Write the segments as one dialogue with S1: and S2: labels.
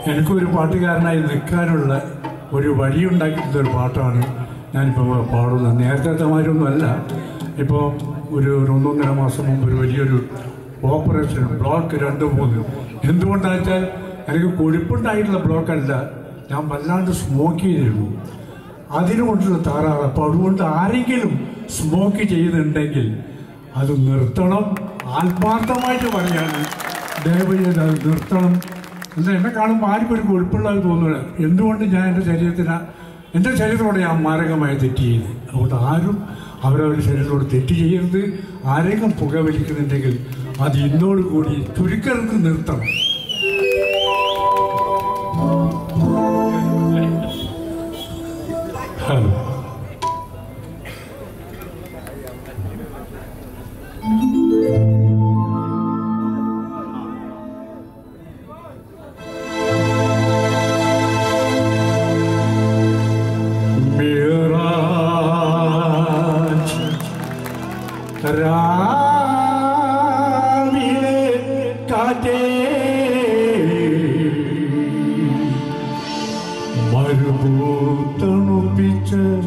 S1: എനിക്കൊരു പാട്ടുകാരനായി നിൽക്കാനുള്ള ഒരു വഴിയുണ്ടാക്കിയിട്ടുള്ള ഒരു പാട്ടാണ് ഞാനിപ്പോൾ ഇവിടെ പാടുന്നത് നേരത്തെ മാതിരിയൊന്നുമല്ല ഇപ്പോൾ ഒരു ഒരു ഒന്നൊന്നര മാസം മുമ്പ് ഒരു വലിയൊരു ഓപ്പറേഷൻ ബ്ലോക്ക് രണ്ട് മൂന്ന് എന്തുകൊണ്ടാണെന്ന് വെച്ചാൽ എനിക്ക് കൊഴുപ്പുണ്ടായിട്ടുള്ള ബ്ലോക്കല്ല ഞാൻ വല്ലാണ്ട് സ്മോക്ക് ചെയ്തിരുന്നു അതിനുകൊണ്ടുള്ള താറാറ് അപ്പോൾ അതുകൊണ്ട് ആരെങ്കിലും സ്മോക്ക് ചെയ്യുന്നുണ്ടെങ്കിൽ അത് നിർത്തണം ആത്മാർത്ഥമായിട്ട് പറയാണ് ദയവ് ചെയ്ത് അത് നിർത്തണം എന്ന് എന്നെ കാണുമ്പോൾ ആർക്കും ഒരു കൊഴുപ്പുള്ളത് തോന്നില്ല എന്തുകൊണ്ട് ഞാൻ എൻ്റെ ശരീരത്തിന് എൻ്റെ ശരീരത്തോടെ ഞാൻ മാരകമായി തെറ്റ് ചെയ്തു അതുകൊണ്ട് ആരും അവരവരുടെ ശരീരത്തോട് തെറ്റ് ചെയ്യരുത് ആരെങ്കിലും പുകവലിക്കുന്നുണ്ടെങ്കിൽ അത് ഇന്നോടുകൂടി ചുരുക്കരുത് നിർത്തണം ഹലോ മിറാജ് രാവിലെ കാറ്റേ മരുഭൂത്തണുപ്പിച്ച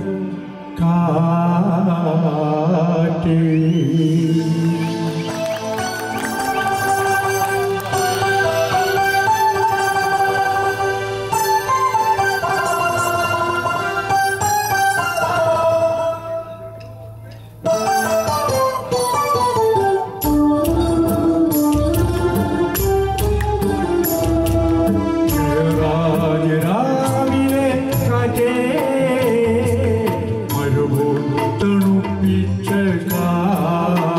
S1: കാറ്റേ രാവിലെ കാറ്റേ മരുഭൂത്തണുപ്പിച്ച കാറ്റേ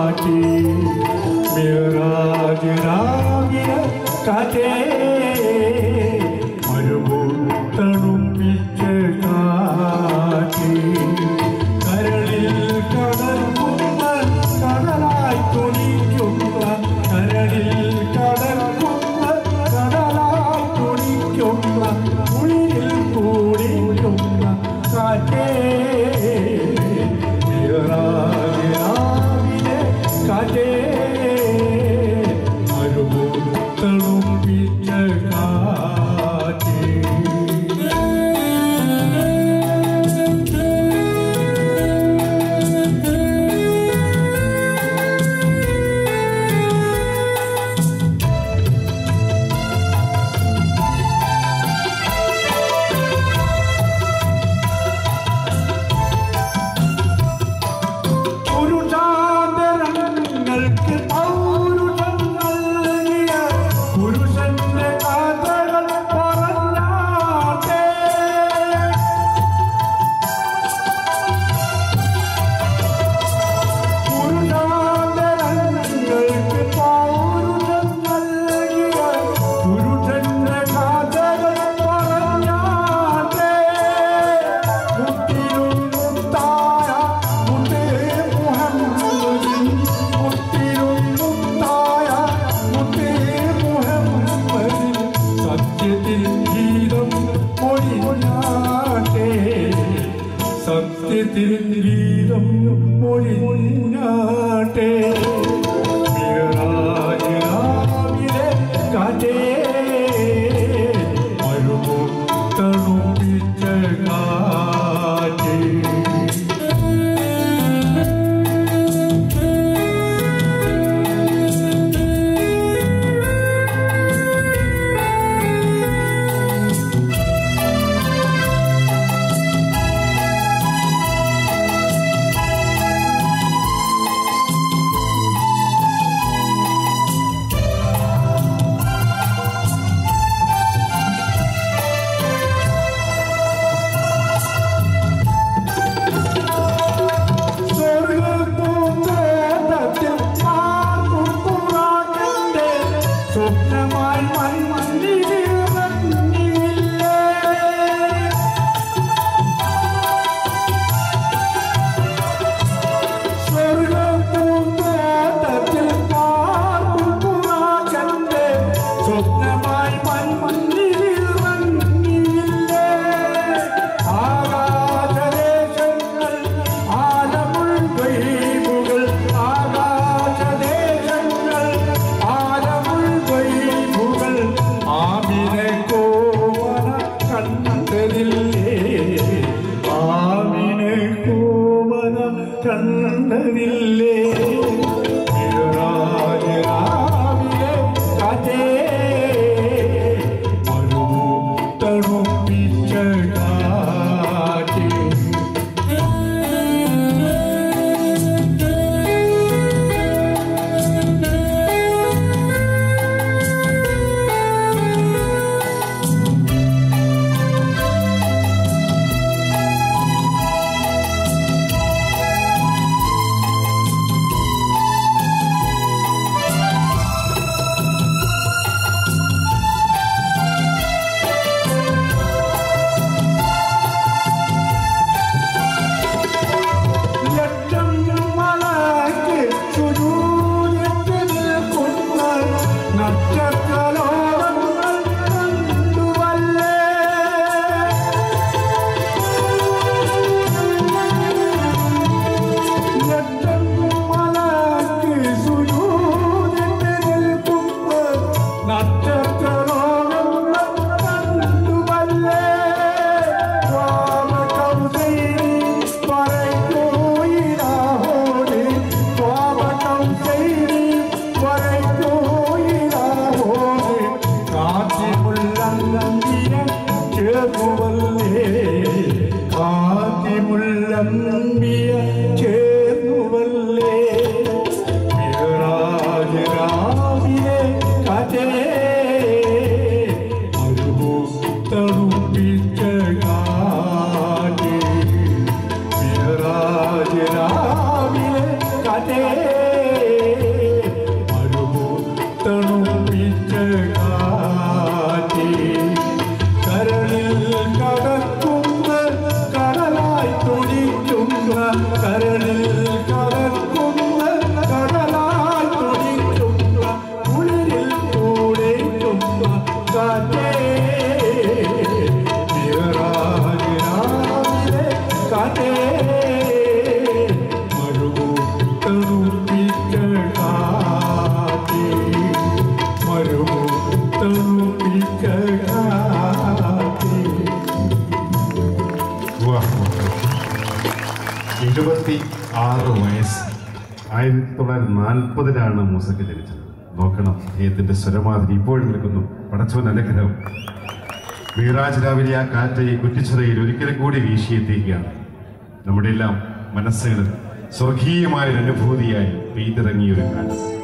S2: വയസ്സ് ആയിരത്തി തൊള്ളായിരത്തി നാൽപ്പതിലാണ് മൂസക്ക് ജനിച്ചത് നോക്കണം അദ്ദേഹത്തിന്റെ സ്വരമാതിരി ഇപ്പോഴും നിൽക്കുന്നു പടച്ചവൻ അനുഗ്രഹം മീറാജ് രാവിലെ ആ കാറ്റ് ഈ കുറ്റിച്ചിറയിൽ ഒരിക്കലും കൂടി വീശിയെത്തിക്കുകയാണ് നമ്മുടെ എല്ലാം മനസ്സുകളിൽ സ്വർഗീയമായ ഒരു അനുഭൂതിയായി പെയ്തിറങ്ങിയ ഒരു കാലം